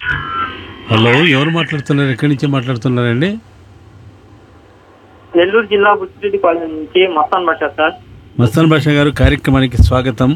Hello ఎవరు మాట్లాడుతున్నారు ఎక్కడి నుంచి మాట్లాడుతున్నారండి నెల్లూరు జిల్లా బుచ్చిరెడ్డి కాలనీ నుంచి మస్తాన్ భాష సార్ మస్తాన్ భాష గారు కార్యక్రమానికి స్వాగతం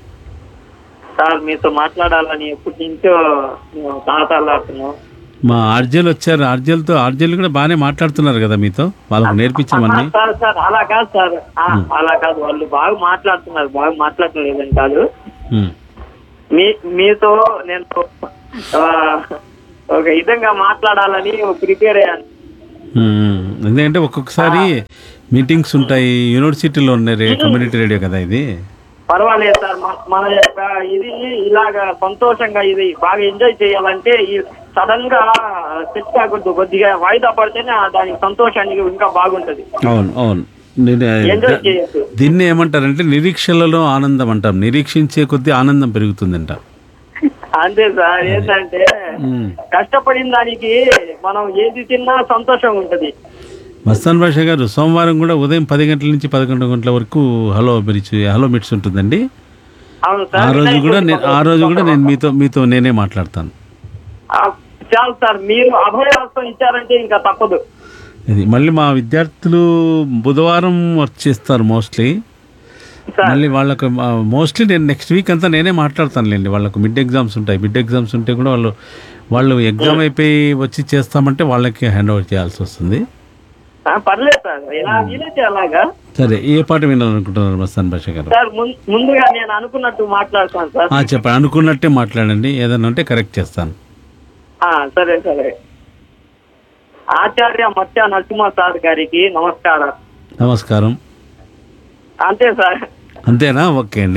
సార్ మీతో మాట్లాడాలని ఎప్పటి నుంచో మేము తాతాడుతున్నాం మా ఆర్జేలు వచ్చారు ఆర్జేలతో ఆర్జేలు కూడా బాగానే మాట్లాడుతున్నారు కదా మీతో వాళ్ళకు నేర్పించమని సార్ సార్ అలా కాదు సార్ ఆ, అలా కాదు వాళ్ళు బాగా మాట్లాడుతున్నారు బాగా మాట్లాడలేదని కాదు ఉమ్. మీ మీతో నేను ఆ, ఒక విధంగా మాట్లాడాలని ప్రిపేర్ అయ్యాను ఉమ్. ఎందుకంటే ఒక్కొక్కసారి మీటింగ్స్ ఉంటాయి యూనివర్సిటీలో ఉన్నాయి కమ్యూనిటీ రేడియో కదా ఇది పర్వాలేదు సార్ మన- మన యొక్క ఇది ఇలాగా సంతోషంగా ఇది బాగా ఎంజాయ్ చేయాలంటే ఈ సడన్ గా సెట్ కాకూడదు కొద్దిగా వాయిదా పడితేనే ఆ దాని సంతోషానికి ఇంకా బాగుంటది అవును అవును నేను ఎంజాయ్ చేయొచ్చు దీన్ని ఏమంటారంటే నిరీక్షలలో ఆనందం అంటాం నిరీక్షించే కొద్దీ ఆనందం పెరుగుతుందంట అంతే సార్ ఏంటంటే ఉమ్. కష్టపడిన దానికి మనం ఏది తిన్నా సంతోషంగా ఉంటది మస్తాన్ భాష గారు సోమవారం కూడా ఉదయం పది గంటల నుంచి పదకొండు గంటల వరకు హలో మిర్చి హలో మిట్స్ ఉంటుందండి అవును ఆ సార్ రోజు కూడా నేను ఆ రోజు కూడా నేను మీతో మీతో నేనే మాట్లాడతాను ఆ, చాలు సార్ మీరు అభయహస్తం ఇచ్చారంటే ఇంకా తప్పదు ఇది మళ్ళీ మా విద్యార్థులు బుధవారం వచ్చేస్తారు మోస్ట్లీ సార్ మళ్ళీ వాళ్ళకు మోస్ట్లీ నేను నెక్స్ట్ వీక్ అంతా నేనే మాట్లాడతానులేండి వాళ్ళకు మిడ్ ఎగ్జామ్స్ ఉంటాయి మిడ్ ఎగ్జామ్స్ ఉంటే కూడా వాళ్ళు వాళ్ళు ఎగ్జామ్ అయిపోయి వచ్చి చేస్తామంటే వాళ్ళకి హ్యాండ్ ఓవర్ చేయాల్సి వస్తుంది ఆ, పర్లేదు సార్ ఇలా వీలైతే అలాగా సరే ఏ పాట వినాలనుకుంటున్నారు మస్తాన్ భాష గారు సార్ ముం- ముందుగా నేను అనుకున్నట్టు మాట్లాడతాను సార్ ఆ, చెప్పండి అనుకున్నట్టే మాట్లాడండి ఏదైనా ఉంటే కరెక్ట్ చేస్తాను ఆ, సరే సరే ఆచార్య మత్స్య నరసింహ సార్ గారికి నమస్కారం నమస్కారం అంతే సార్ అంతేనా ఓకే అండి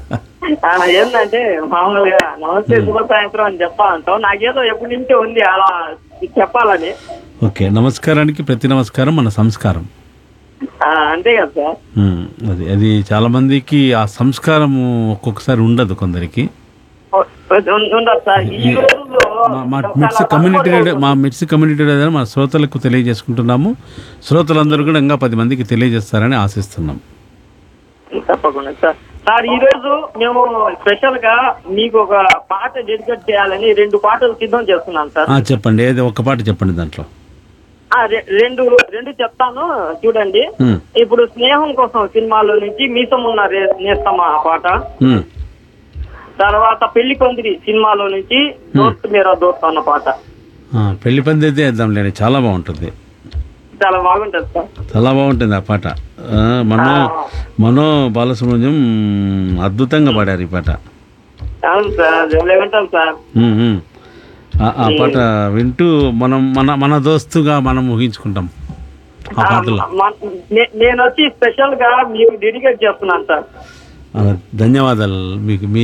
ఆ, ఏంటంటే మామూలుగా నమస్తే శుభ సాయంత్రం అని చెప్పాలంటాం నాకేదో ఎప్పటి నుంచో ఉంది అలా చెప్పాలని ఓకే నమస్కారానికి ప్రతి నమస్కారం మన సంస్కారం ఆ, అంతే కదా సార్ ఉమ్, అది అది చాలా మందికి ఆ సంస్కారం ఒక్కొక్కసారి ఉండదు కొందరికి ఉ- ఉ- ఉండదు సార్ ఈ రోజుల్లో మా- మా మిట్స్ కమ్యూనిటీ రేడియో మా మిట్స్ కమ్యూనిటీ రేడియో మా శ్రోతలకు తెలియజేసుకుంటున్నాము శ్రోతలందరూ కూడా ఇంకా పది మందికి తెలియజేస్తారని ఆశిస్తున్నాం తప్పకుండా సార్ సార్ ఈ రోజు మేము స్పెషల్ గా మీకు ఒక పాట డెడికేట్ చేయాలని రెండు పాటలు సిద్ధం చేస్తున్నాం సార్ ఆ, చెప్పండి ఏదో ఒక పాట చెప్పండి దాంట్లో ఆ, రె- రెండు రెండు చెప్తాను చూడండి ఉమ్, ఇప్పుడు స్నేహం కోసం సినిమాలో నుంచి మీసం ఉన్న రే- నేస్తమా ఆ పాట ఉమ్, తర్వాత పెళ్లి కొందిరి సినిమాలో నుంచి దోస్త్ మీరా దోస్త్ అన్న పాట ఆ, పెళ్లి పంది అయితే వేద్దాంలేండి చాలా బాగుంటుంది చాలా బాగుంటది సార్ చాలా బాగుంటుంది ఆ పాట ఆ, మనో మనో బాలసుబ్రహ్మణ్యం అద్భుతంగా పాడారు ఈ పాట అవును సార్ లేకుంటాం సార్ ఉమ్, ఉమ్. ఆ- ఆ పాట వింటూ మనం మన మన దోస్తుగా మనం ఊహించుకుంటాం ఆ పాటలో మ- నే- నేను వచ్చి స్పెషల్ గా మీకు డెడికేట్ చేస్తున్నాను సార్ ఆ, ధన్యవాదాలు మీకు మీ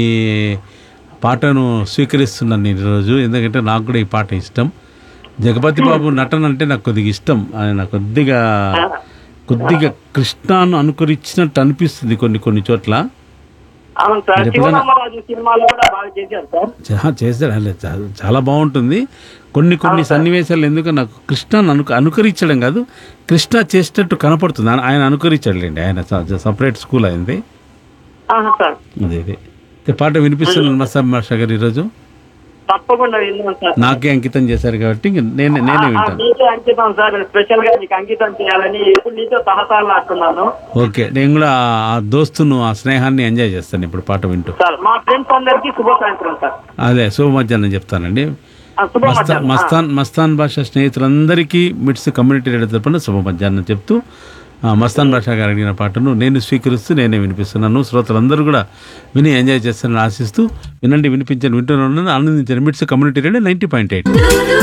పాటను స్వీకరిస్తున్నాను నేను ఈరోజు ఎందుకంటే నాకు కూడా ఈ పాట ఇష్టం జగపతి బాబు నటన అంటే నాకు కొద్దిగా ఇష్టం ఆయన కొద్దిగా కొద్దిగా కృష్ణను అనుకరించినట్టు అనిపిస్తుంది కొన్ని కొన్ని చోట్ల అవును సార్ మీరు ఎప్పుడైనా- శివరామరాజు సినిమాలో కూడా బాగా చేశారు సార్ చా- చేస్తాడు అలా చా- చాలా బాగుంటుంది కొన్ని కొన్ని సన్నివేశాలు ఎందుకు నాకు కృష్ణను అను అనుకరించడం కాదు కృష్ణ చేసేటట్టు కనపడుతుంది ఆయన- ఆయన అనుకరించాడులేండి ఆయన సపరేట్ స్కూల్ అయింది ఆహా, సార్ అదే అదే అయితే పాట వినిపిస్తున్నాను మస్తాన్ మాస్టర్ గారు ఈరోజు తప్పకుండా విన్నాను సార్ నాకే అంకితం చేశారు కాబట్టి ఇంక నేనే నేనే ఆ, వింటాను మీకే అంకితం సార్ స్పెషల్ గా మీకు అంకితం చేయాలని ఎప్పుడు నీతో తహతాలాడుతున్నాను ఓకే నేను కూడా ఆ దోస్తును ఆ స్నేహాన్ని ఎంజాయ్ చేస్తాను ఇప్పుడు పాట వింటూ సార్ మా ఫ్రెండ్స్ అందరికి శుభ సాయంత్రం సార్ అదే శుభ మధ్యాహ్నం చెప్తానండి ఆ, శుభ మస్తాన్ మధ్యాహ్నం. మస్తాన్ మస్తాన్ భాష స్నేహితులందరికీ మిట్స్ కమ్యూనిటీ రేడియో తరపున శుభ మధ్యాహ్నం చెప్తూ ఆ, మస్తాన్ భాష గారు అడిగిన పాటను నేను స్వీకరిస్తూ నేనే వినిపిస్తున్నాను శ్రోతలందరూ కూడా విని ఎంజాయ్ చేస్తారని ఆశిస్తూ వినండి వినిపించండి వింటూనే ఉన్నాను ఆనందించండి MITS community radio ninety point eight do do